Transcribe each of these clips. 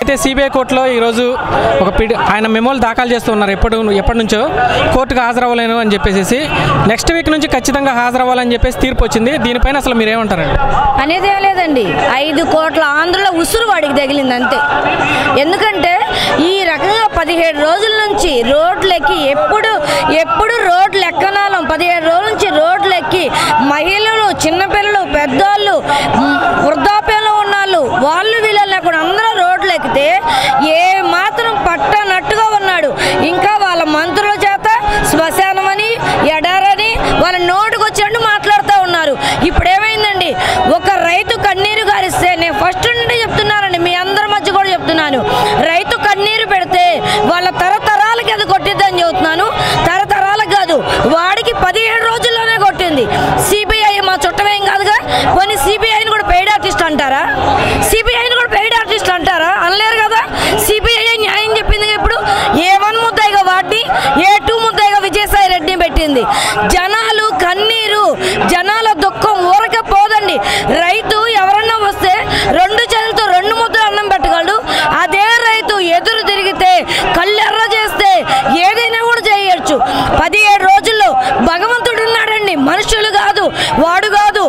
అయితే సిబిఐ కోర్టులో ఈరోజు ఒక పిడి ఆయన మెమోలు దాఖలు చేస్తున్నారు ఎప్పటి ఎప్పటి నుంచో కోర్టుకు హాజరవ్వలేను అని చెప్పేసి నెక్స్ట్ వీక్ నుంచి ఖచ్చితంగా హాజరవ్వాలని చెప్పేసి తీర్పు వచ్చింది దీనిపైన అసలు మీరు ఏమంటారండి అనేది ఏం లేదండి ఐదు కోట్ల ఆంధ్రుల ఉసురు వాడికి తగిలింది అంతే ఎందుకంటే ఈ రకంగా పదిహేడు రోజుల నుంచి రోడ్లు ఎక్కి ఎప్పుడు ఎప్పుడు రోడ్లు ఎక్కనాలం పదిహేడు రోజుల నుంచి రోడ్లు ఎక్కి మహిళలు చిన్నపిల్లలు పెద్దోళ్ళు మ్, వృద్ధాప్యంలో ఉన్నాళ్ళు వాళ్ళు వీళ్ళు లేకుండా అందరూ రోడ్లు ఎక్కితే ఏ మాత్రం పట్టనట్టుగా ఉన్నాడు ఇంకా వాళ్ళ మంత్రుల చేత శ్మశానమని ఎడారని వాళ్ళ నోటుకు వచ్చినట్టు మాట్లాడుతూ ఉన్నారు ఇప్పుడు ఏమైందండి ఒక రైతు కన్నీరు గారిస్తే నేను ఫస్ట్ నుండి చెప్తున్నానండి మీ అందరి మధ్య కూడా చెప్తున్నాను రైతు కన్నీరు పెడితే వాళ్ళ తరతరాలకి అది కొట్టిద్దని చెబుతున్నాను తరతరాలకు కాదు వాడికి పదిహేడు రోజుల్లోనే కొట్టింది సిబిఐ మా చుట్టమేం కాదుగా కొన్ని సిబిఐని కూడా పెయిడ్ ఆర్టిస్ట్ అంటారా సిబిఐని కూడా పెయిడ్ ఆర్టిస్ట్ అంటారా అనలేరు కదా సిబిఐ న్యాయం చెప్పింది ఇప్పుడు ఏ వన్ ముద్దాయిగా వాడిని ఏ టూ ముద్దాయిగా విజయసాయి రెడ్డిని పెట్టింది జనాలు కన్నీరు జనాల దుఃఖం ఊరకే పోదండి రైతు ఎవరన్నా వస్తే రెండు చేతులతో రెండు ముద్దలు అన్నం పెట్టగలడు అదే రైతు ఎదురు తిరిగితే కళ్ళు ఎర్ర చేస్తే ఏదైనా కూడా చేయొచ్చు పదిహేడు రోజుల్లో భగవంతుడు ఉన్నాడండి మనుషులు కాదు వాడు కాదు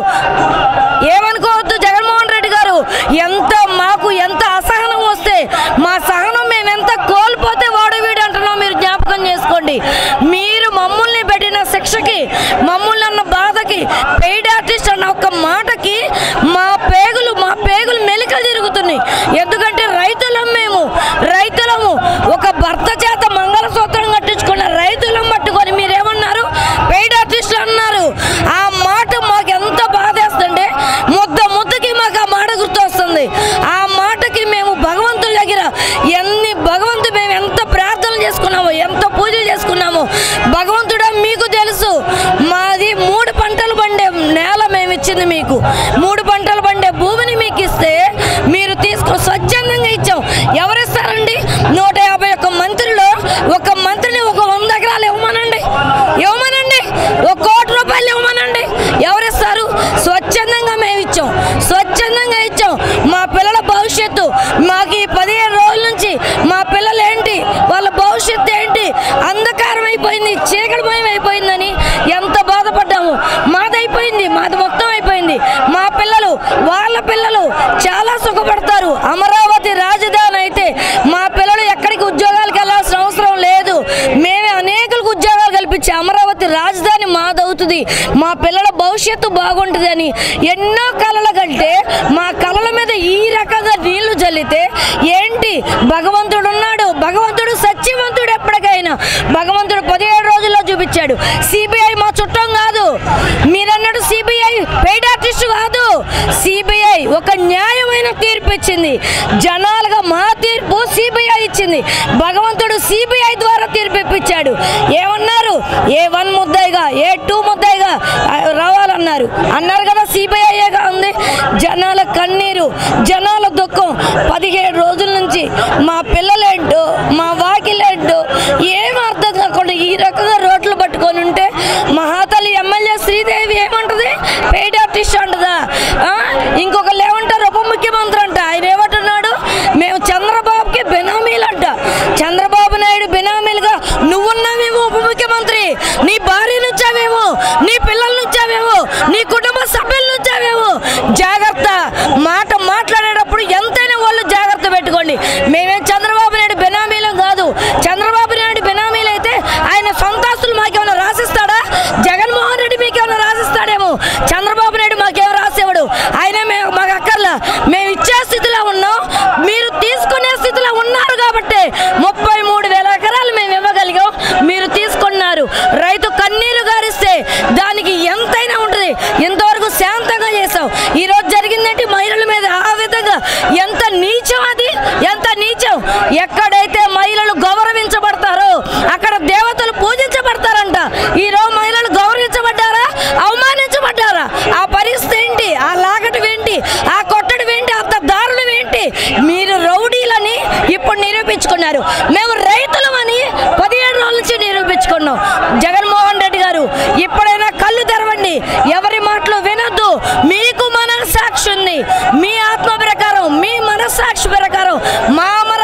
ఏమనుకోవద్దు జగన్మోహన్ రెడ్డి గారు ఎంత మాకు ఎంత అసహనం వస్తే మా సహనం మేము ఎంత కోల్పోతే వాడు వీడు అంటున్నాం మీరు జ్ఞాపకం చేసుకోండి మీరు మమ్మల్ని పెట్టిన శిక్షకి మమ్మల్ని అన్న బాధకి పెయిడ్ ఆర్టిస్ట్ అన్న ఒక్క మాటకి మా పేగులు మా పేగులు మెలికలు తిరుగుతున్నాయి ఎందుకంటే రైతులం మేము రైతులము ఒక భర్త చేత మంగళసూత్రం కట్టించుకున్న రైతులం పట్టుకొని మీరేమన్నారు పెయిడ్ ఆర్టిస్టులు అన్నారు ఆ మాట మాకు ఎంత బాధేస్తుంటే ముద్ద ముద్దకి మాకు ఆ మాట గుర్తొస్తుంది ఆ మాటకి మేము భగవంతుడి దగ్గర ఎన్ని భగవంతు మేము ఎంత ప్రార్థనలు చేసుకున్నామో ఎంత పూజలు చేసుకున్నామో భగవంతుడా మీకు తెలుసు మాది మూడు పంటలు పండే నేల మేము ఇచ్చింది మీకు మూడు పంటలు పండే భూమిని మీకు ఇస్తే మీరు తీసుకో స్వచ్ఛందంగా ఇచ్చాం ఎవరిస్తారండి నూట యాభై ఒక్క మంత్రిలో ఒక మంత్రిని ఒక వంద ఎకరాలు ఇవ్వమనండి ఇవ్వమనండి ఒక కోటి రూపాయలు ఇవ్వమనండి ఎవరిస్తారు స్వచ్ఛందంగా మేము ఇచ్చాం స్వచ్ఛందంగా ఇచ్చాం మా పిల్లల భవిష్యత్తు మాకు ఈ పదిహేను రోజుల నుంచి మా పిల్లలు ఏంటి వాళ్ళ భవిష్యత్తు ఏంటి అంధకారం అయిపోయింది చీకటిమయం అయిపోయిందని ఎంత బాధపడ్డాము మాది అయిపోయింది మాది మొత్తం అయిపోయింది మా పిల్లలు వాళ్ళ పిల్లలు చాలా సుఖపడతారు అమరావతి రాజధాని అయితే మా పిల్లలు ఎక్కడికి ఉద్యోగాలకు వెళ్ళాల్సిన అవసరం లేదు మేమే అనేకులకు ఉద్యోగాలు కల్పించే అమరావతి రాజధాని మాదవుతుంది మా పిల్లల భవిష్యత్తు బాగుంటుంది అని ఎన్నో కళల కంటే మా కళల మీద ఈ రకంగా నీళ్లు జల్లితే ఏంటి భగవంతుడు ఉన్నాడు భగవంతుడు సత్యవంతుడు ఎప్పటికైనా భగవంతుడు పదిహేడు రోజుల్లో చూపించాడు సిబిఐ మా చుట్టం కాదు మీరన్నాడు సిబిఐ పెయిడ్ ఆర్టిస్ట్ కాదు సిబిఐ ఒక న్యాయమైన తీర్పు ఇచ్చింది జనాలుగా మా తీర్పు సిబిఐ ఇచ్చింది భగవంతుడు సిబిఐ ద్వారా తీర్పు ఇప్పించాడు ఏమన్నారు ఏ వన్ ముద్దాయిగా ఏ టూ ముద్దాయిగా ఆ, రావాలన్నారు అన్నారు కదా సిబిఐగా ఉంది జనాల కన్నీరు జనాల దుఃఖం పదిహేడు రోజుల నుంచి మా పిల్లలేంటో మా వాకిలేంటో ఏం అర్థం కాకుండా ఈ రకంగా రోడ్లు పట్టుకొని ఉంటే మహాతల్లి ఎమ్మెల్యే శ్రీదేవి ఏమంటది పెయిడ్ ఆర్టిస్ట్ అంటదా ఆ? ఇంకొకళ్ళు ఏమంటారు ఉప ముఖ్యమంత్రి అంట ఆయన ఏమంటున్నాడు మేము చంద్రబాబుకి బినామీలంట చంద్రబాబు నాయుడు బినామీలుగా నువ్వున్నావేమో ఉప ముఖ్యమంత్రి నీ భార్య నుంచావేమో నీ పిల్లల నుంచావేమో నీ కుటుంబ సభ్యుల నుంచావేమో జాగ్రత్త మాట మాట్లాడేటప్పుడు ఎంతైనా వాళ్ళు జాగ్రత్త పెట్టుకోండి మేమేం చంద్రబాబు నాయుడు బినామీలం కాదు చంద్రబాబు నాయుడు బినామీలు అయితే ఆయన సొంతాస్తులు మాకేమైనా రాసిస్తాడా జగన్మోహన్ రెడ్డి మీకేమైనా రాసిస్తాడేమో చంద్రబాబు నాయుడు మాకేం రాసేవాడు ఆయన మేము మాకు అక్కర్లా మేము ఇచ్చే స్థితిలో ఉన్నాం మీరు తీసుకునే స్థితిలో ఉన్నారు కాబట్టి ముప్పై మూడు వేల ఎకరాలు మేము ఇవ్వగలిగాం మీరు తీసుకున్నారు రైతు కన్నీరు గారిస్తే దానికి ఎంతైనా ఉంటుంది ఇంతవరకు శాంతంగా చేసాం ఈ రోజు జరిగిందంటే మహిళల మీద ఆ విధంగా ఎంత నీచం అది ఎంత నీచం ఎక్కడైతే మహిళలు గౌరవించబడతారో అక్కడ దేవతలు పూజించబడతారంట ఈ రోజు మహిళలు గౌరవించబడ్డారా అవమానించబడ్డారా ఆ పరిస్థితి ఏంటి ఆ లాగటం ఏంటి ఆ కొట్టడం ఏంటి అంత దారుణం ఏంటి మీరు రౌడీలని ఇప్పుడు నిరూపించుకున్నారు మేము రైతులమని పదిహేడు రోజుల నుంచి నిరూపించుకున్నాం జగన్మోహన్ రెడ్డి గారు ఇప్పుడైనా కళ్ళు తెరవండి ఎవరి మాటలు వినొద్దు మీకు మనస్సాక్షి ఉంది మీ ఆత్మ ప్రకారం మీ మనస్సాక్షి ప్రకారం మా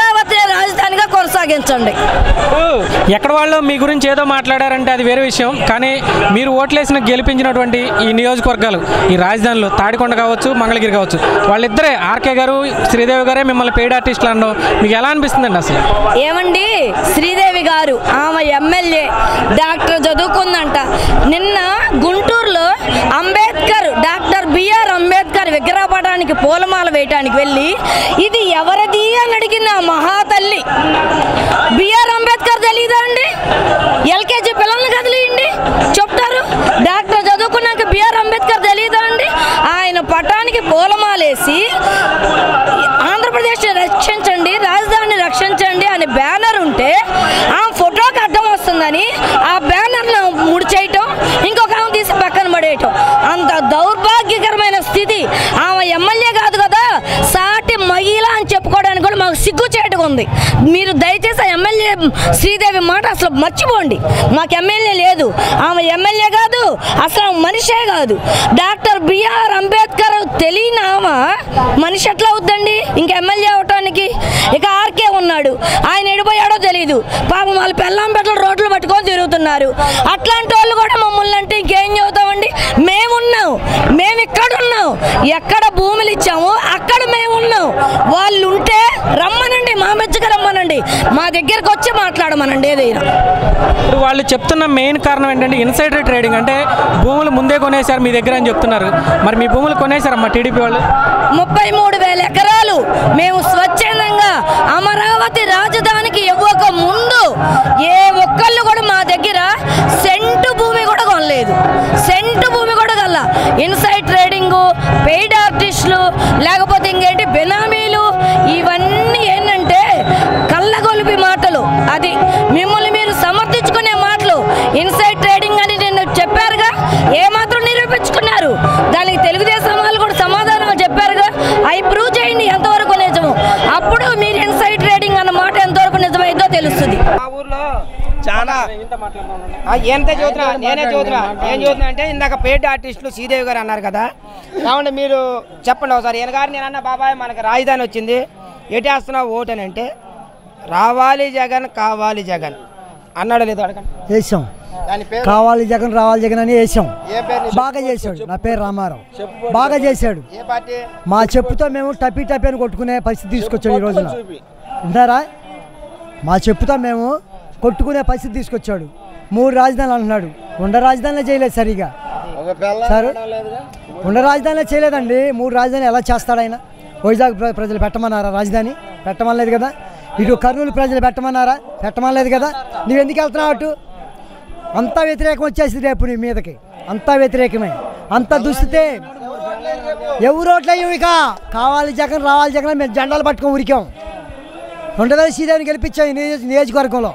ఆలోచించండి ఎక్కడ వాళ్ళు మీ గురించి ఏదో మాట్లాడారంటే అది వేరే విషయం కానీ మీరు ఓట్లేసిన గెలిపించినటువంటి ఈ నియోజకవర్గాలు ఈ రాజధానిలో తాడికొండ కావచ్చు మంగళగిరి కావచ్చు వాళ్ళిద్దరే ఆర్కే గారు శ్రీదేవి గారే మిమ్మల్ని పెయిడ్ ఆర్టిస్టులు అనడం మీకు ఎలా అనిపిస్తుందండి అసలు ఏమండి శ్రీదేవి గారు ఆమె ఎమ్మెల్యే డాక్టర్ చదువుకుందంట నిన్న గుంటూరులో అంబేద్కర్ డాక్టర్ బిఆర్ అంబేద్కర్ విగ్రహపటానికి పూలమాల వేయటానికి వెళ్ళి ఇది ఎవరిది అని అడిగింది ఆ మహాతల్లి బిఆర్ అంబేద్కర్ తెలీదా అండి ఎల్కేజీ పిల్లల్ని కదిలియండి చెప్తారు డాక్టర్ చదువుకున్నాక బిఆర్ అంబేద్కర్ తెలీదా అండి ఆయన పటానికి పూలమాలేసి ఆంధ్రప్రదేశ్ రక్షించండి రాజధానిని రక్షించండి అనే బ్యానర్ ఉంటే ఆ ఫోటోకి అడ్డం వస్తుందని ఆ బ్యానర్ను ముడి చేయటం ఇంకొక ఆమె తీసి పక్కన పడేయటం అంత దౌర్భాగ్యకరమైన స్థితి ఆమె ఎమ్మెల్యే కాదు కదా సాటి మహిళ అని చెప్పుకోవడానికి కూడా మాకు సిగ్గు చేయటం ఉంది మీరు దయచేసి ఆ ఎమ్మెల్యే శ్రీదేవి మాట అసలు మర్చిపోండి మాకు ఎమ్మెల్యే లేదు ఆమె ఎమ్మెల్యే కాదు అసలు ఆమె మనిషే కాదు డాక్టర్ బిఆర్ అంబేద్కర్ తెలియని ఆమె మనిషి ఎట్లా అవుద్దండి ఇంకా ఎమ్మెల్యే అవటానికి ఇక ఆర్కే ఉన్నాడు ఆయన ఎడిపోయాడో తెలియదు పాపం వాళ్ళు పెళ్ళాం పెట్టలు రోడ్లు పట్టుకొని తిరుగుతున్నారు అట్లాంటి వాళ్ళు కూడా మమ్మల్ని అంటే ఇంకేం చదువుతామండి మేమున్నాం మేము ఇక్కడ ఉన్నాం ఎక్కడ భూములు ఇచ్చామో అక్కడ మేము ఉన్నాం వాళ్ళు ఉంటే రమ్మనండి మా మెచ్చగా రమ్మనండి మా దగ్గరకు వచ్చి మాట్లాడమనండి ఏదైనా ఇప్పుడు వాళ్ళు చెప్తున్న మెయిన్ కారణం ఏంటంటే ఇన్సైడర్ ట్రేడింగ్ అంటే భూములు ముందే కొనేశారు మీ దగ్గర అని చెప్తున్నారు మరి మీ భూములు కొనేశారమ్మా టీడీపీ వాళ్ళు ముప్పై మూడు వేల ఎకరాలు మేము స్వచ్ఛందంగా అమరావతి రాజధానికి ఇవ్వక ముందు ఏ ఒక్కళ్ళు కూడా మా దగ్గర సెంటు భూమి కూడా కొనలేదు సెంటు భూమి కూడా కల ఇన్సైడ్ ట్రేడింగ్ పెయిడ్ ఆర్టిస్టులు లేకపోతే ఇంకేంటి బెనామీలు ఇవన్నీ ఏంటంటే కళ్ళగొలిపి మాటలు అది మిమ్మల్ని మీరు సమర్థించుకునే మాటలు ఇన్సైడ్ ట్రేడింగ్ అని నిన్న చెప్పారుగా ఏమాత్రం నిరూపించుకున్నారు దానికి తెలుగుదేశం వాళ్ళు కూడా సమాధానం చెప్పారుగా అవి ప్రూవ్ చేయండి ఎంతవరకు నిజము అప్పుడు మీరు ఇన్సైడ్ ట్రేడింగ్ అన్న మాట ఎంతవరకు నిజమైందో తెలుస్తుంది మా ఊర్లో చాలా ఆ, ఎంత చదువుతున్నా నేనే చదువుతున్నా ఏం చదువుతున్నా అంటే ఇందాక పేడ్ ఆర్టిస్టులు శ్రీదేవి గారు అన్నారు కదా కాబట్టి మీరు చెప్పండి ఒకసారి ఈయన గారు నేను అన్న బాబాయ్ మనకు రాజధాని వచ్చింది ఎటేస్తున్నావు ఓటు అని అంటే రావాలి జగన్ కావాలి జగన్ అన్నాడు లేదు అడగండి వేసాం దాని పేరు కావాలి జగన్ రావాలి జగన్ అని వేసాం ఏ పేరు నీ బాగా చేశాడు నా పేరు రామారావు బాగా చేశాడు ఏ పార్టీ మా చెప్పుతో మేము టపి టపి అని కొట్టుకునే పరిస్థితి తీసుకొచ్చాడు ఈ రోజున ఉంటారా మా చెప్పుతో మేము కొట్టుకునే పరిస్థితి తీసుకొచ్చాడు మూడు రాజధానులు అంటున్నాడు ఉండ రాజధానిలో చేయలేదు సరిగా సార్ ఉండ రాజధానిలో చేయలేదండి మూడు రాజధాని ఎలా చేస్తాడు ఆయన వైజాగ్ ప్ర- ప్రజలు పెట్టమన్నారా రాజధాని పెట్టమనలేదు కదా ఇటు కర్నూలు ప్రజలు పెట్టమన్నారా పెట్టమనలేదు కదా నువ్వు ఎందుకు వెళ్తున్నావు అటు అంతా వ్యతిరేకం వచ్చేసింది రేపు నీ మీదకి అంతా వ్యతిరేకమే అంత దుస్థితే ఎవరు ఓట్లేయం ఇక కావాలి జగన్ రావాలి జగన్ అని మేము జెండాలు పట్టుకొని ఉరికాం రెండు వేల శ్రీదేవిని గెలిపించాం ఈ నియోజ నియోజకవర్గంలో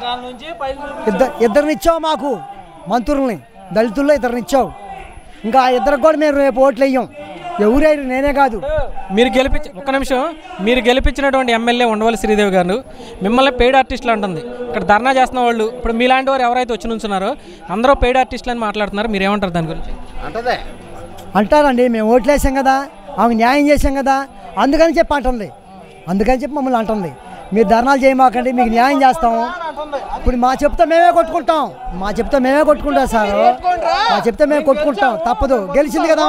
ఇద్దరు ఇద్దరినిచ్చావు మాకు మంత్రుల్ని దళితుల్లో ఇద్దరినిచ్చావు ఇంకా ఆ ఇద్దరికి కూడా మేము రేపు ఓట్లు వేయం ఎవరేరు నేనే కాదు మీరు గెలిపించి ఒక్క నిమిషం మీరు గెలిపించినటువంటి ఎమ్మెల్యే ఉండవల్లి శ్రీదేవి గారు మిమ్మల్ని పెయిడ్ ఆర్టిస్టులు అంటుంది ఇక్కడ ధర్నా చేస్తున్న వాళ్ళు ఇప్పుడు మీలాంటి వారు ఎవరైతే వచ్చి నుంచున్నారో అందరూ పెయిడ్ ఆర్టిస్టులు అని మాట్లాడుతున్నారు మీరు ఏమంటారు దాని గురించి అంటారండి మేము ఓట్లు వేసాం కదా ఆమె న్యాయం చేసాం కదా అందుకని చెప్పి అంటుంది అందుకని చెప్పి మమ్మల్ని అంటుంది మీరు ధర్నాలు చేయమాకండి మీకు న్యాయం చేస్తాము ఇప్పుడు మా చెప్తే మేమే కొట్టుకుంటాం మా చెప్తే మేమే కొట్టుకుంటాం సార్ మా చెప్తే మేము కొట్టుకుంటాం తప్పదు గెలిచింది కదా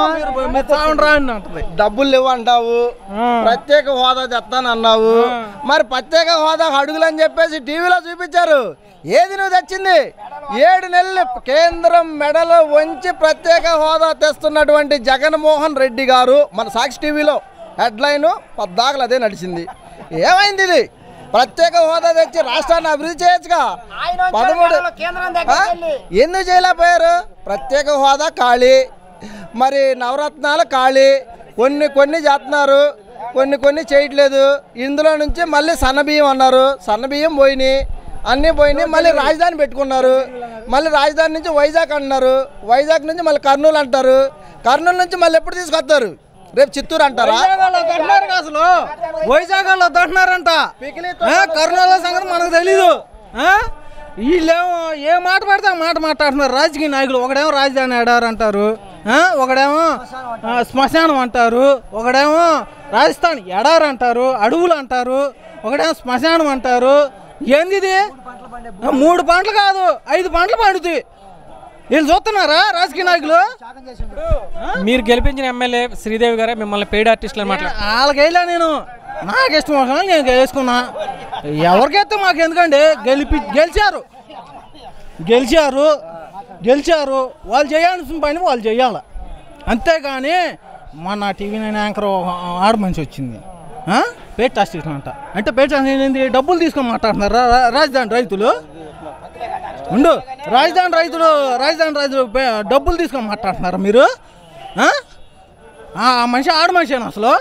డబ్బులు లేవు అంటావు ప్రత్యేక హోదా తెస్తాను అన్నావు మరి ప్రత్యేక హోదా అడుగులు అని చెప్పేసి టీవీలో చూపించారు ఏది నువ్వు తెచ్చింది ఏడు నెలలు కేంద్రం మెడలో వంచి ప్రత్యేక హోదా తెస్తున్నటువంటి జగన్మోహన్ రెడ్డి గారు మన సాక్షి టీవీలో హెడ్లైన్ పద్దాకలు అదే నడిచింది ఏమైంది ఇది ప్రత్యేక హోదా తెచ్చి రాష్ట్రాన్ని అభివృద్ధి చేయొచ్చుగా పదమూడు ఆ? ఎందుకు చేయలేకపోయారు ప్రత్యేక హోదా ఖాళీ మరి నవరత్నాలు ఖాళీ కొన్ని కొన్ని చేస్తున్నారు కొన్ని కొన్ని చేయట్లేదు ఇందులో నుంచి మళ్ళీ సన్నబియ్యం అన్నారు సన్నబియ్యం పోయినాయి అన్నీ పోయినాయి మళ్ళీ రాజధాని పెట్టుకున్నారు మళ్ళీ రాజధాని నుంచి వైజాగ్ అంటున్నారు వైజాగ్ నుంచి మళ్ళీ కర్నూలు అంటారు కర్నూలు నుంచి మళ్ళీ ఎప్పుడు తీసుకొస్తారు రేపు చిత్తూరు అంటారా అసలు వైజాగ్ వాళ్ళు వద్దంటున్నారంట ఆ, కర్నూలు సంగతి మనకు తెలీదు ఆ? వీళ్ళేమో ఏ మాట పడితే ఆ మాట మాట్లాడుతున్నారు రాజకీయ నాయకులు ఒకడేమో రాజధాని ఎడారు అంటారు ఆ, ఒకడేమో ఆ, శ్మశానం అంటారు ఒకడేమో రాజస్థాన్ ఎడారు అంటారు అడవులు అంటారు ఒకడేమో శ్మశానం అంటారు ఏంది ఇది ఆ, మూడు పంటలు కాదు ఐదు పంటలు పండుతాయి వీళ్ళు చూస్తున్నారా రాజకీయ నాయకులు మీరు గెలిపించిన ఎమ్మెల్యే శ్రీదేవి గారే మిమ్మల్ని పెయిడ్ ఆర్టిస్టులు మాట్లాడారు వాళ్ళకి వేయలే నేను నాకు ఇష్టం వచ్చిన నేను వేసుకున్నా ఎవరికైతే మాకు ఎందుకండి గెలిపి గెలిచారు గెలిచారు గెలిచారు వాళ్ళు చేయాల్సిన పని వాళ్ళు చేయాలి అంతేగాని మొన్న టీవీ నైన్ యాంకర్ ఆడ మనిషి వచ్చింది ఆ? పేట్ అసిస్టెంట్ అంట అంటే పేట్ అసిస్టెంట్ ఏంది డబ్బులు తీసుకొని మాట్లాడుతున్నారు రా- రా- రాజధాని రైతులు ఉండు రాజధాని రైతులు రాజధాని రైతులు పే- డబ్బులు తీసుకొని మాట్లాడుతున్నారా మీరు ఆ? ఆ ఆ మనిషి ఆడ మనిషి అసలు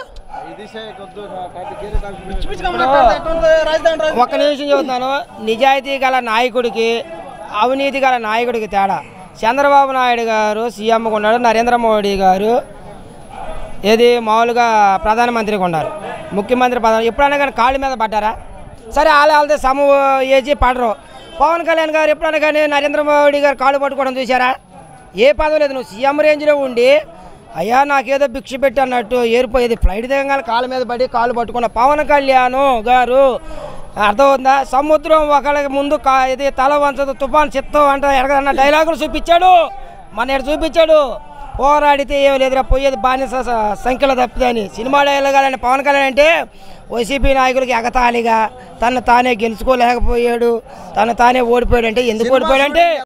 పిచ్చి పిచ్చిగా మాట్లాడితే ఎట్లుంటది రాజధాని రైతులు? ఒక్క నిమిషం చెబుతున్నాను నిజాయితీ గల నాయకుడికి అవినీతి గల నాయకుడికి తేడా చంద్రబాబు నాయుడు గారు సీఎంగా ఉన్నాడు నరేంద్ర మోడీ గారు ఏది మామూలుగా ప్రధానమంత్రిగా ఉన్నారు ముఖ్యమంత్రి పదవి ఎప్పుడైనా కానీ కాళ్ళ మీద పడ్డారా సరే వాళ్ళ వాళ్ళతో సమ ఏజీ పడరు పవన్ కళ్యాణ్ గారు ఎప్పుడైనా కానీ నరేంద్ర మోడీ గారు కాళ్ళు పట్టుకోవడం చూసారా ఏ పదవి లేదు నువ్వు సీఎం రేంజ్లో ఉండి అయ్యా నాకేదో భిక్ష పెట్టి అన్నట్టు ఏరిపోయేది ఫ్లైట్ దిగంగానే కాళ్ళ మీద పడి కాళ్ళు పట్టుకున్న పవన్ కళ్యాణ్ గారు అర్థమవుతుందా సముద్రం ఒకళ్ళకి ముందు కా ఇది తల వంచదు తుఫాన్ చిత్తం అంట ఎరగదన్న డైలాగులు చూపించాడు మన ఇక్కడ చూపించాడు పోరాడితే ఏం లేదురా పోయేది బానిస స- సంఖ్యలో తప్పిదని సినిమా డైలాగాలని పవన్ కళ్యాణ్ అంటే వైసీపీ నాయకులకి ఎగతాళిగా తను తానే గెలుచుకోలేకపోయాడు తను తానే ఓడిపోయాడు అంటే ఎందుకు ఓడిపోయాడు అంటే